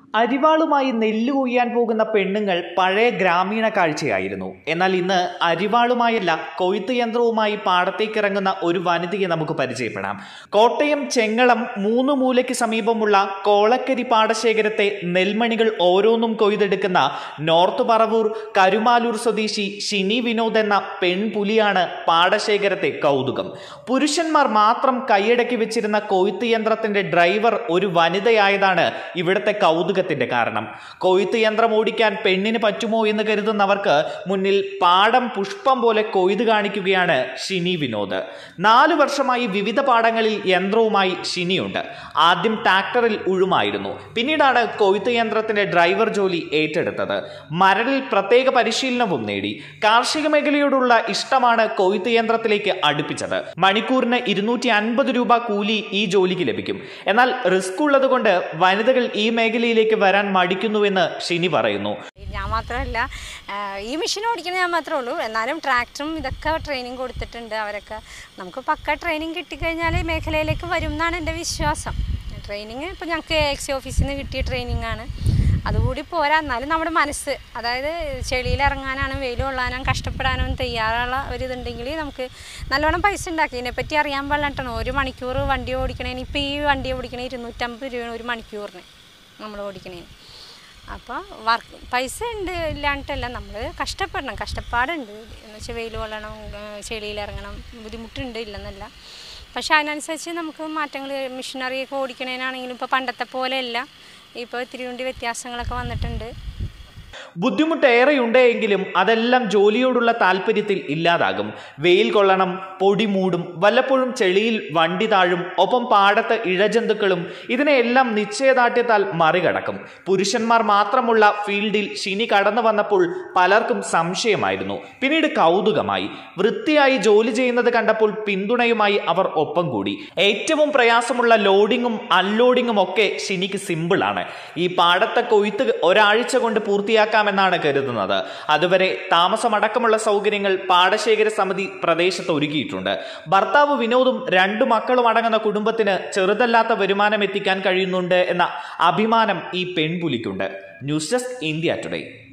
അരിവാളുമായി നെല്ല് കൊയ്യാൻ പോകുന്ന പെണ്ണുങ്ങൾ പഴയ ഗ്രാമീണ കാഴ്ചയായിരുന്നു എന്നാൽ ഇന്ന് അരിവാളുമായല്ല കൊയ്ത്ത് യന്ത്രവുമായി പാടത്തേക്ക് ഇറങ്ങുന്ന ഒരു വനിതയെ നമുക്ക് പരിചയപ്പെടാം കോട്ടയം ചെങ്ങളം മൂന്ന് മൂലയ്ക്ക് സമീപമുള്ള കോളക്കരി പാടശേഖരത്തെ നെൽമണികൾ ഓരോന്നും കൊയ്തെടുക്കുന്ന നോർത്ത് പറവൂർ കരുമാലൂർ സ്വദേശി ഷിനി വിനോദ് എന്ന പെൺപുലിയാണ് പാടശേഖരത്തെ കൗതുകം പുരുഷന്മാർ മാത്രം കൈയടക്കി വെച്ചിരുന്ന കൊയ്ത്ത് യന്ത്രത്തിന്റെ ഡ്രൈവർ ഒരു വനിതയായതാണ് ഇവിടുത്തെ കൗതുകത്തിന്റെ കാരണം കൊയ്ത്ത് യന്ത്രം ഓടിക്കാൻ പെണ്ണിന് പറ്റുമോ എന്ന് കരുതുന്നവർക്ക് മുന്നിൽ പാടം പുഷ്പം പോലെ കൊയ്ത് കാണിക്കുകയാണ് ഷിനി വിനോദ് നാലു വർഷമായി വിവിധ പാടങ്ങളിൽ യന്ത്രവുമായി ഷിനിയുണ്ട് ആദ്യം ട്രാക്ടറിൽ ഉഴുമായിരുന്നു പിന്നീടാണ് കൊയ്ത്ത് യന്ത്രത്തിന്റെ ഡ്രൈവർ ജോലി ഏറ്റെടുത്തത് മരടിൽ പ്രത്യേക പരിശീലനവും നേടി കാർഷിക മേഖലയോടുള്ള ഇഷ്ടമാണ് കൊയ്ത്ത് യന്ത്രത്തിലേക്ക് അടുപ്പിച്ചത് മണിക്കൂറിന് ഇരുന്നൂറ്റി അൻപത് രൂപ കൂലി ഈ ജോലിക്ക് ലഭിക്കും എന്നാൽ റിസ്ക് ഉള്ളതുകൊണ്ട് വനിതകൾ ഈ മേഖലയിലേക്ക് വരാൻ മടിക്കുന്നുവെന്ന് ഷിനി പറയുന്നു ഞാൻ മാത്രമല്ല ആഹ് ഈ മെഷീൻ ഓടിക്കുന്നത് ഞാൻ മാത്രമേ ഉള്ളൂ എന്നാലും ട്രാക്ടറും ഇതൊക്കെ ട്രെയിനിങ് കൊടുത്തിട്ടുണ്ട് അവരൊക്കെ നമുക്ക് പക്ക ട്രെയിനിങ് കിട്ടിക്കഴിഞ്ഞാൽ ഈ മേഖലയിലേക്ക് വരും എന്നാണ് എൻ്റെ വിശ്വാസം ട്രെയിനിങ് ഇപ്പോൾ ഞങ്ങൾക്ക് എക്സി ഓഫീസിൽ നിന്ന് കിട്ടിയ ട്രെയിനിങ് ആണ് അതുകൂടി പോരാ എന്നാലും നമ്മുടെ മനസ്സ് അതായത് ചെളിയിൽ ഇറങ്ങാനാണ് വെയിൽ കൊള്ളാനും കഷ്ടപ്പെടാനും തയ്യാറുള്ള ഒരു ഇതുണ്ടെങ്കിൽ നമുക്ക് നല്ലോണം പൈസ ഉണ്ടാക്കി ഇതിനെപ്പറ്റി അറിയാൻ പാടില്ലാട്ടാണ് ഒരു മണിക്കൂർ വണ്ടി ഓടിക്കണേന് ഇപ്പോൾ ഈ വണ്ടി ഓടിക്കണേ ഇരുന്നൂറ്റമ്പത് രൂപയാണ് ഒരു മണിക്കൂറിന് നമ്മൾ ഓടിക്കണേന് അപ്പോൾ വർക്ക് പൈസ ഉണ്ട് ഇല്ലാണ്ടല്ല നമ്മൾ കഷ്ടപ്പെടണം കഷ്ടപ്പാടുണ്ട് എന്ന് വെച്ചാൽ വെയിൽ കൊള്ളണം ചെളിയിലിറങ്ങണം ബുദ്ധിമുട്ടുണ്ട് ഇല്ലെന്നല്ല പക്ഷെ അതിനനുസരിച്ച് നമുക്ക് മാറ്റങ്ങൾ മെഷീനറിയൊക്കെ ഓടിക്കണേനാണെങ്കിലും ഇപ്പോൾ പണ്ടത്തെ പോലെയല്ല ഇപ്പോൾ ഇത്തിരി കൊണ്ട് വ്യത്യാസങ്ങളൊക്കെ വന്നിട്ടുണ്ട് ബുദ്ധിമുട്ടേറെയുണ്ട് എങ്കിലും അതെല്ലാം ജോലിയോടുള്ള താല്പര്യത്തിൽ ഇല്ലാതാകും വെയിൽ കൊള്ളണം പൊടി മൂടും വല്ലപ്പോഴും ചെളിയിൽ വണ്ടി താഴും ഒപ്പം പാടത്ത് ഇഴജന്തുക്കളും ഇതിനെയെല്ലാം നിശ്ചയദാർഢ്യത്താൽ മറികടക്കും പുരുഷന്മാർ മാത്രമുള്ള ഫീൽഡിൽ ശിനി കടന്നു വന്നപ്പോൾ പലർക്കും സംശയമായിരുന്നു പിന്നീട് കൗതുകമായി വൃത്തിയായി ജോലി ചെയ്യുന്നത് കണ്ടപ്പോൾ പിന്തുണയുമായി അവർ ഒപ്പം കൂടി ഏറ്റവും പ്രയാസമുള്ള ലോഡിങ്ങും അൺലോഡിങ്ങും ഒക്കെ ശിനിക്ക് സിമ്പിളാണ് ഈ പാടത്തെ കൊയ്ത്ത് ഒരാഴ്ച കൊണ്ട് പൂർത്തിയാക്കാമെന്നാണ് കരുതുന്നത് അതുവരെ താമസമടക്കമുള്ള സൗകര്യങ്ങൾ പാടശേഖര സമിതി പ്രദേശത്ത് ഒരുക്കിയിട്ടുണ്ട് ഭർത്താവ് വിനോദും രണ്ടു മക്കളും അടങ്ങുന്ന കുടുംബത്തിന് ചെറുതല്ലാത്ത വരുമാനം എത്തിക്കാൻ കഴിയുന്നുണ്ട് എന്ന അഭിമാനം ഈ പെൺപുലിക്കുണ്ട് ന്യൂസ് ഡെസ്ക് ഇന്ത്യ ടുഡേ